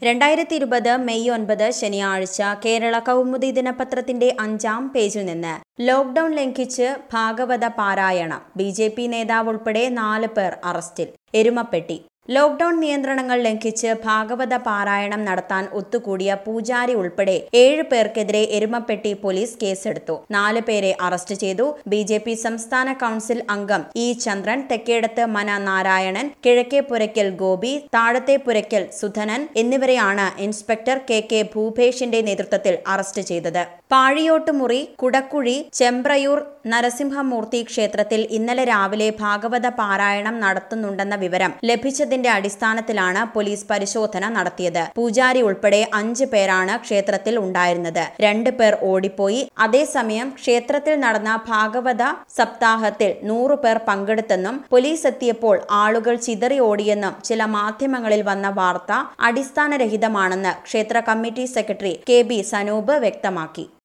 രണ്ടായിരത്തി ഇരുപത് മെയ് ഒൻപത് ശനിയാഴ്ച കേരള കൗമുദി ദിനപത്രത്തിന്റെ അഞ്ചാം പേജിൽ നിന്ന് ലോക്ഡൌൺ ലംഘിച്ച് ഭാഗവത പാരായണം ബി ജെ പി നേതാവ് ഉൾപ്പെടെ നാല് പേർ അറസ്റ്റിൽ എരുമപ്പെട്ടി ലോക്ഡൌൺ നിയന്ത്രണങ്ങൾ ലംഘിച്ച് ഭാഗവത പാരായണം നടത്താൻ ഒത്തുകൂടിയ പൂജാരി ഉൾപ്പെടെ ഏഴ് പേർക്കെതിരെ എരുമപ്പെട്ടി പോലീസ് കേസെടുത്തു നാല് പേരെ അറസ്റ്റ് ചെയ്തു ബി ജെ പി സംസ്ഥാന കൌൺസിൽ അംഗം ഇ ചന്ദ്രൻ തെക്കേടത്ത് മന നാരായണൻ കിഴക്കേ പുരയ്ക്കൽ ഗോപി താഴത്തെ പുരയ്ക്കൽ സുധനൻ എന്നിവരെയാണ് ഇൻസ്പെക്ടർ കെ കെ ഭൂപേഷിന്റെ നേതൃത്വത്തിൽ അറസ്റ്റ് ചെയ്തത് പാഴിയോട്ടുമുറി കുടക്കുഴി ചെമ്പ്രയൂർ നരസിംഹമൂർത്തി ക്ഷേത്രത്തിൽ ഇന്നലെ രാവിലെ ഭാഗവത പാരായണം നടത്തുന്നുണ്ടെന്ന വിവരം ലഭിച്ചതിന്റെ അടിസ്ഥാനത്തിലാണ് പോലീസ് പരിശോധന നടത്തിയത് പൂജാരി ഉൾപ്പെടെ അഞ്ച് പേരാണ് ക്ഷേത്രത്തിൽ ഉണ്ടായിരുന്നത് രണ്ടു പേർ ഓടിപ്പോയി അതേസമയം ക്ഷേത്രത്തിൽ നടന്ന ഭാഗവത സപ്താഹത്തിൽ നൂറു പേർ പങ്കെടുത്തെന്നും പോലീസ് എത്തിയപ്പോൾ ആളുകൾ ചിതറി ഓടിയെന്നും ചില മാധ്യമങ്ങളിൽ വന്ന വാർത്ത അടിസ്ഥാനരഹിതമാണെന്ന് ക്ഷേത്ര committee secretary K B Sanoop വ്യക്തമാക്കി